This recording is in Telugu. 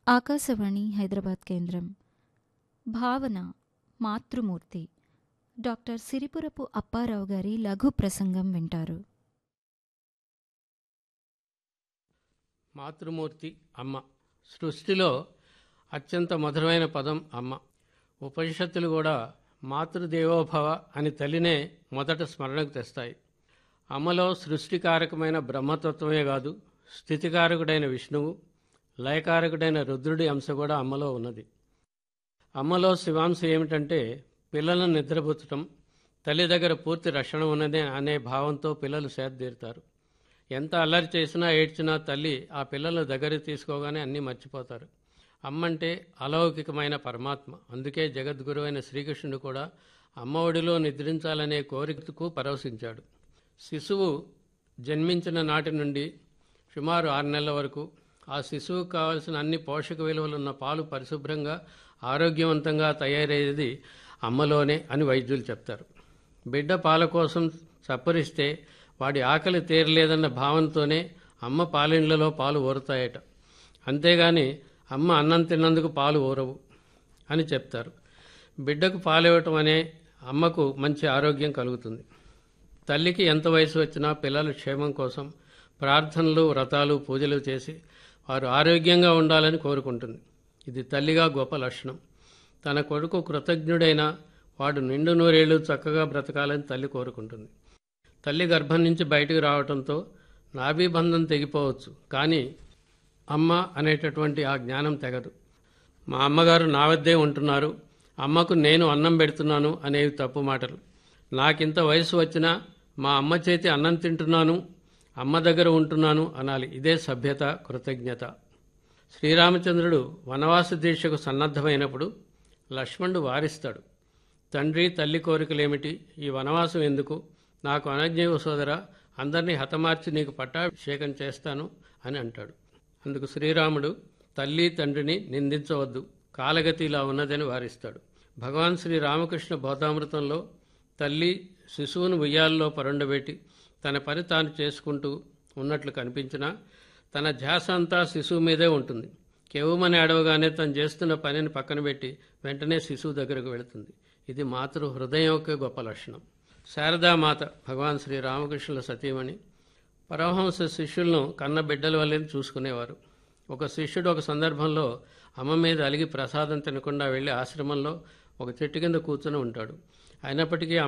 ఆకాశవాణి హైదరాబాద్ కేంద్రం భావన మాతృమూర్తి డాక్టర్ సిరిపురపు అప్పారావు గారి లఘు ప్రసంగం వింటారు మాతృమూర్తి అమ్మ సృష్టిలో అత్యంత మధురమైన పదం అమ్మ ఉపనిషత్తులు కూడా మాతృదేవోభవ అని తల్లినే మొదట స్మరణకు తెస్తాయి అమ్మలో సృష్టికారకమైన బ్రహ్మతత్వమే కాదు స్థితికారకుడైన విష్ణువు లయకారకుడైన రుద్రుడి అంశ కూడా అమ్మలో ఉన్నది అమ్మలో శివాంశ ఏమిటంటే పిల్లలను నిద్రపుచ్చటం తల్లి దగ్గర పూర్తి రక్షణ ఉన్నదే అనే భావంతో పిల్లలు సేదతీరుతారు ఎంత అల్లరి చేసినా ఏడ్చినా తల్లి ఆ పిల్లలను దగ్గరికి తీసుకోగానే అన్నీ మర్చిపోతారు అమ్మంటే అలౌకికమైన పరమాత్మ అందుకే జగద్గురువైన శ్రీకృష్ణుడు కూడా అమ్మ ఒడిలో నిద్రించాలనే కోరికకు పరవశించాడు శిశువు జన్మించిన నాటి నుండి సుమారు ఆరు నెలల వరకు ఆ శిశువుకు కావలసిన అన్ని పోషక విలువలు ఉన్న పాలు పరిశుభ్రంగా ఆరోగ్యవంతంగా తయారయ్యేది అమ్మలోనే అని వైద్యులు చెప్తారు బిడ్డ పాల కోసం చప్పరిస్తే వాడి ఆకలి తీరలేదన్న భావంతోనే అమ్మ పాలిండ్లలో పాలు ఊరుతాయట అంతేగాని అమ్మ అన్నం తిన్నందుకు పాలు ఊరవు అని చెప్తారు బిడ్డకు పాలివ్వటం అనే అమ్మకు మంచి ఆరోగ్యం కలుగుతుంది తల్లికి ఎంత వయసు వచ్చినా పిల్లల క్షేమం కోసం ప్రార్థనలు వ్రతాలు పూజలు చేసి వారు ఆరోగ్యంగా ఉండాలని కోరుకుంటుంది ఇది తల్లిగా గొప్ప లక్షణం తన కొడుకు కృతజ్ఞుడైన వాడు నిండు నూరేళ్లు చక్కగా బ్రతకాలని తల్లి కోరుకుంటుంది తల్లి గర్భం నుంచి బయటకు రావడంతో నాభీబంధం తెగిపోవచ్చు కానీ అమ్మ అనేటటువంటి ఆ జ్ఞానం తెగదు మా అమ్మగారు నా వద్దే ఉంటున్నారు అమ్మకు నేను అన్నం పెడుతున్నాను అనేవి తప్పు మాటలు నాకింత వయసు వచ్చినా మా అమ్మ చేతి అన్నం తింటున్నాను అమ్మ దగ్గర ఉంటున్నాను అనాలి ఇదే సభ్యత కృతజ్ఞత శ్రీరామచంద్రుడు వనవాస దీక్షకు సన్నద్ధమైనప్పుడు లక్ష్మణుడు వారిస్తాడు తండ్రి తల్లి కోరికలేమిటి ఈ వనవాసం ఎందుకు నాకు అనజ్ఞ సోదర అందరినీ హతమార్చి నీకు పట్టాభిషేకం చేస్తాను అని అంటాడు అందుకు శ్రీరాముడు తల్లి తండ్రిని నిందించవద్దు కాలగతి ఇలా ఉన్నదని వారిస్తాడు భగవాన్ శ్రీ రామకృష్ణ బోధామృతంలో తల్లి శిశువును ఉయ్యాల్లో పరుండబెట్టి తన పని తాను చేసుకుంటూ ఉన్నట్లు కనిపించినా తన ధ్యాస అంతా శిశువు మీదే ఉంటుంది కెవ్వమని అడవగానే తను చేస్తున్న పనిని పక్కన పెట్టి వెంటనే శిశువు దగ్గరకు వెళుతుంది ఇది మాతృ హృదయం యొక్క గొప్ప లక్షణం శారదామాత భగవాన్ శ్రీ రామకృష్ణుల సతీమణి పరమహంస శిష్యులను కన్న బిడ్డల వల్లే చూసుకునేవారు ఒక శిష్యుడు ఒక సందర్భంలో అమ్మ మీద అలిగి ప్రసాదం తినకుండా వెళ్ళి ఆశ్రమంలో ఒక చెట్టు కింద కూర్చొని ఉంటాడు అయినప్పటికీ